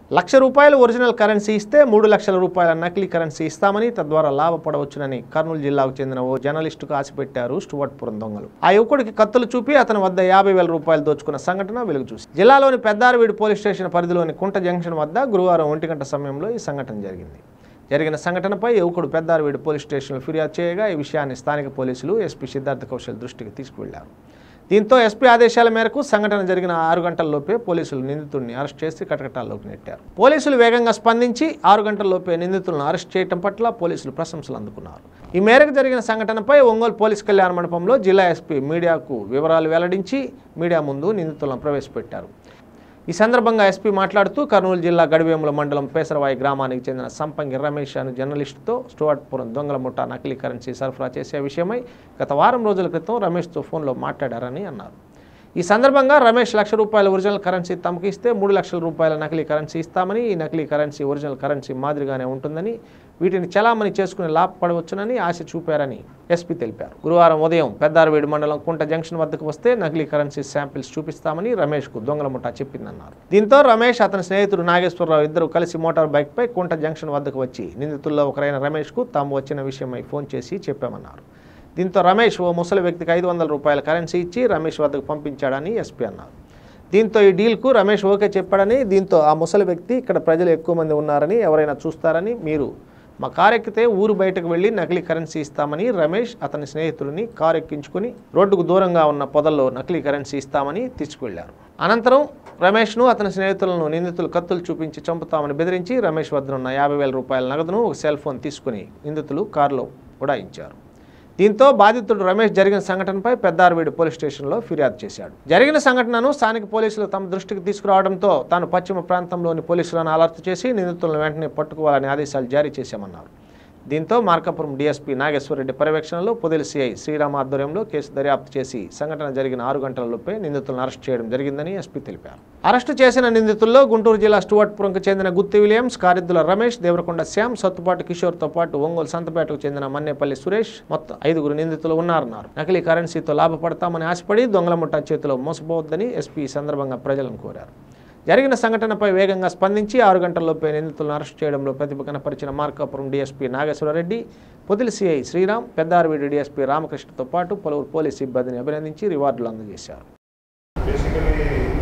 లక్ష రూపాయలు original currency ఇస్తే మూడు లక్షల రూపాయల నకిలీ కరెన్సీ ఇస్తామని తద్వారా లాభపడవచ్చునని కర్నూలు జిల్లాకు చెందిన ఓ జర్నలిస్టుకు ఆశపెట్టారు స్టువర్ట్పురం దొంగలు ఆ యువకుడికి కత్తులు చూపి అతని వద్ద యాభై వేల రూపాయలు దోచుకున్న సంఘటన వెలుగు చూసి జిల్లాలోని పెద్దారవీడు పోలీస్ స్టేషన్ పరిధిలోని కుంట జంక్షన్ వద్ద గురువారం ఒంటి గంట సమయంలో ఈ సంఘటన జరిగింది జరిగిన సంఘటనపై యువకుడు పెద్దారవీడు పోలీస్ స్టేషన్లో ఫిర్యాదు చేయగా ఈ విషయాన్ని స్థానిక పోలీసులు ఎస్పీ సిద్ధార్థ కౌశల్ దృష్టికి తీసుకువెళ్లారు దీంతో ఎస్పీ ఆదేశాల మేరకు సంఘటన జరిగిన ఆరు గంటల్లోపే పోలీసులు నిందితుడిని అరెస్ట్ చేసి కటకటాల్లోకి నెట్టారు పోలీసులు వేగంగా స్పందించి ఆరు గంటల్లోపే నిందితులను అరెస్ట్ చేయడం పట్ల పోలీసులు ప్రశంసలు అందుకున్నారు ఈ మేరకు జరిగిన సంఘటనపై ఒంగోలు పోలీస్ కళ్యాణ మండపంలో జిల్లా ఎస్పీ మీడియాకు వివరాలు వెల్లడించి మీడియా ముందు నిందితులను ప్రవేశపెట్టారు ఈ సందర్భంగా ఎస్పీ మాట్లాడుతూ కర్నూలు జిల్లా గడివేముల మండలం పేసరవాయి గ్రామానికి చెందిన సంపంగి రమేష్ అను జర్నలిస్టుతో స్టువర్ట్పురం దొంగల ముఠా నకిలీ కరెన్సీ సరఫరా చేసే విషయమై గత వారం రోజుల క్రితం రమేష్తో ఫోన్లో మాట్లాడారని అన్నారు ఈ సందర్భంగా రమేష్ లక్ష రూపాయల ఒరిజినల్ కరెన్సీ తమకు ఇస్తే మూడు లక్షల రూపాయల నకిలీ కరెన్సీ ఇస్తామని ఈ నకిలీ కరెన్సీ ఒరిజినల్ కరెన్సీ మాదిరిగానే ఉంటుందని వీటిని చలామణి చేసుకుని లాభపడవచ్చునని ఆశ చూపారని ఎస్పీ తెలిపారు గురువారం ఉదయం పెద్దారవీడు మండలం కుంట జంక్షన్ వద్దకు వస్తే నకిలీ కరెన్సీ శాంపిల్స్ చూపిస్తామని రమేష్కు దొంగల ముఠా చెప్పిందన్నారు దీంతో రమేష్ అతని స్నేహితుడు నాగేశ్వరరావు ఇద్దరు కలిసి మోటార్ బైక్పై కుంట జంక్షన్ వద్దకు వచ్చి నిందితుల్లో ఒకరైన రమేష్కు తాము వచ్చిన విషయమై ఫోన్ చేసి చెప్పామన్నారు దీంతో రమేష్ ఓ ముసలి వ్యక్తికి ఐదు వందల రూపాయల కరెన్సీ ఇచ్చి రమేష్ వద్దకు పంపించాడని ఎస్పీ అన్నారు దీంతో ఈ డీల్కు రమేష్ ఓకే చెప్పాడని దీంతో ఆ ముసలి వ్యక్తి ఇక్కడ ప్రజలు ఎక్కువ మంది ఉన్నారని ఎవరైనా చూస్తారని మీరు మా కారు ఎక్కితే ఊరు బయటకు వెళ్ళి నకిలీ కరెన్సీ ఇస్తామని రమేష్ అతని స్నేహితుడిని కారు ఎక్కించుకుని రోడ్డుకు దూరంగా ఉన్న పొదల్లో నకిలీ కరెన్సీ ఇస్తామని తీసుకువెళ్లారు అనంతరం రమేష్ను అతని స్నేహితులను నిందితులు కత్తులు చూపించి చంపుతామని బెదిరించి రమేష్ వద్దనున్న యాభై వేల రూపాయల నగదును ఒక సెల్ ఫోన్ తీసుకుని నిందితులు కారులో ఉడాయించారు దీంతో బాధితుడు రమేష్ జరిగిన సంఘటనపై పెద్దారవీడు పోలీస్ స్టేషన్లో ఫిర్యాదు చేశాడు జరిగిన సంఘటనను స్థానిక పోలీసులు తమ దృష్టికి తీసుకురావడంతో తాను పశ్చిమ ప్రాంతంలోని పోలీసులను అలర్ట్ చేసి నిందితులను వెంటనే పట్టుకోవాలని ఆదేశాలు జారీ చేశామన్నారు దీంతో మార్కాపురం డీఎస్పీ నాగేశ్వరరెడ్డి పర్యవేక్షణలో పొదిలి సిఐ శ్రీరామ ఆధ్వర్యంలో కేసు దర్యాప్తు చేసి సంఘటన జరిగిన ఆరు గంటలలోపే నిందితులను అరెస్ట్ చేయడం జరిగిందని ఎస్పీ తెలిపారు అరెస్టు చేసిన నిందితుల్లో గుంటూరు జిల్లా స్టువర్ట్పురంకు చెందిన గుత్తి విలియమ్స్ కారిద్దుల రమేష్ దేవరకొండ శ్యామ్ సత్తుపాటి కిషోర్తో పాటు ఒంగోలు సంతపేటకు చెందిన మన్నేపల్లి సురేష్ మొత్తం ఐదుగురు నిందితులు ఉన్నారన్నారు నకిలీ కరెన్సీతో లాభపడతామని ఆశపడి దొంగల ముఠా చేతిలో మోసపోవద్దని ఎస్పీ ఈ సందర్భంగా ప్రజలను కోరారు జరిగిన సంఘటనపై వేగంగా స్పందించి ఆరు గంటల్లోపే నిందితులను అరెస్ట్ చేయడంలో ప్రతిభ కనపరిచిన Markapuram DSP Nageswara Reddy Podili CI Sriram Peddaravidi DSP రామకృష్ణతో పాటు పలువురు పోలీస్ సిబ్బందిని అభినందించి రివార్డులు అందజేశారు బేసికలీ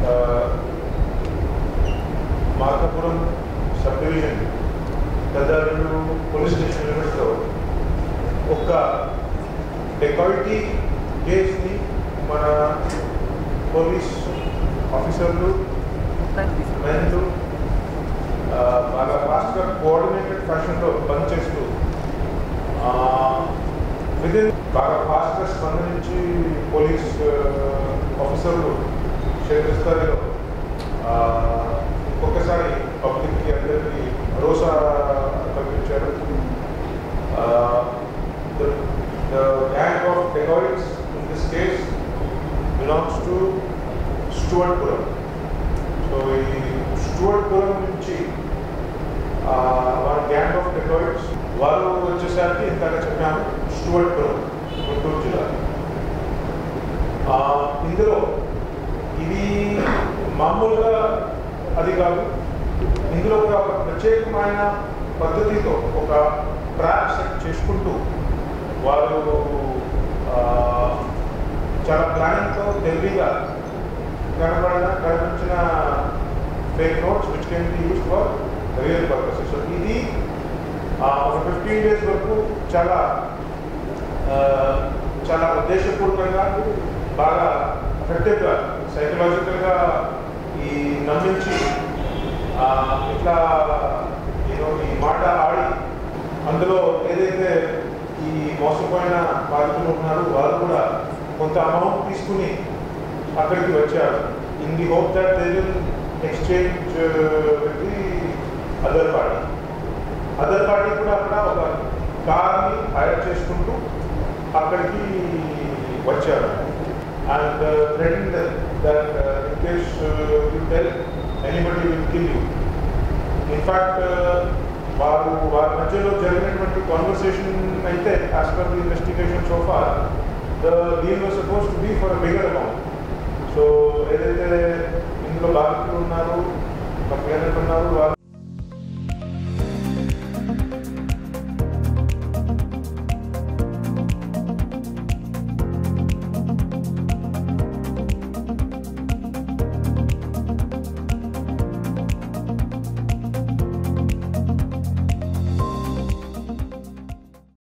మార్కాపురం సబ్ డివిజన్ పెద్దలు పోలీస్ స్టేషన్ లిమిట్స్లో ఒక డెకాయిటీ కేస్ని మన పోలీస్ ఆఫీసర్లు మెన్లు బాగా ఫాస్ట్గా కోఆర్డినేటెడ్ ఫ్యాషన్లో బంద్ చేస్తూ విదిన్ బాగా ఫాస్ట్గా స్పందించి పోలీస్ ఆఫీసర్లు క్షేత్ర స్థాయిలో ఒక్కసారి పబ్లిక్కి అందరికీ భరోసా కల్పించారు the gang of dacoits in this case belongs to Stuartpuram. So ఈ స్టూవర్ట్పురం నుంచి వాళ్ళ గ్యాంగ్ ఆఫ్ డెకాయిట్స్ వారు వచ్చేసరికి ఇంతగా చెప్పాము స్టూవర్ట్పురం గుంటూరు జిల్లా ఆ, ఇందులో ఇది మామూలుగా అది కాదు ఇందులో ఒక ప్రత్యేకమైన పద్ధతితో ఒక ట్రాప్ సెట్ చేసుకుంటూ వారు ఆ, చాలా ప్లానింగ్తో తెలివిగా కనబడిన కనిపించిన fake notes which can be use for real purposes so ఇది ఆ, ఒక ఫిఫ్టీన్ డేస్ వరకు చాలా ఆ, చాలా ఉద్దేశపూర్వకంగా బాగా ఎఫెక్టివ్గా సైకలాజికల్గా ఈ నమ్మించి ఆ, ఇట్లా నేను ఈ మాట ఆడి అందులో ఏదైతే ఈ మోసపోయిన బాధితులు ఉన్నారో వారు కూడా కొంత అమౌంట్ తీసుకుని అక్కడికి వచ్చారు in the hope that they will exchange with the other party other party కూడా అక్కడ ఒక కార్ని హైర్ చేసుకుంటూ అక్కడికి వచ్చారు and threaten that in case you tell anybody will kill you in fact వారు వారి మధ్యలో జరిగినటువంటి కాన్వర్సేషన్ అయితే as per the investigation so far the deal was suppose to be for bigger amount so ఏదైతే ఇందులో బాధితులు ఉన్నారు కంప్లైనెంట్ ఉన్నారు వారు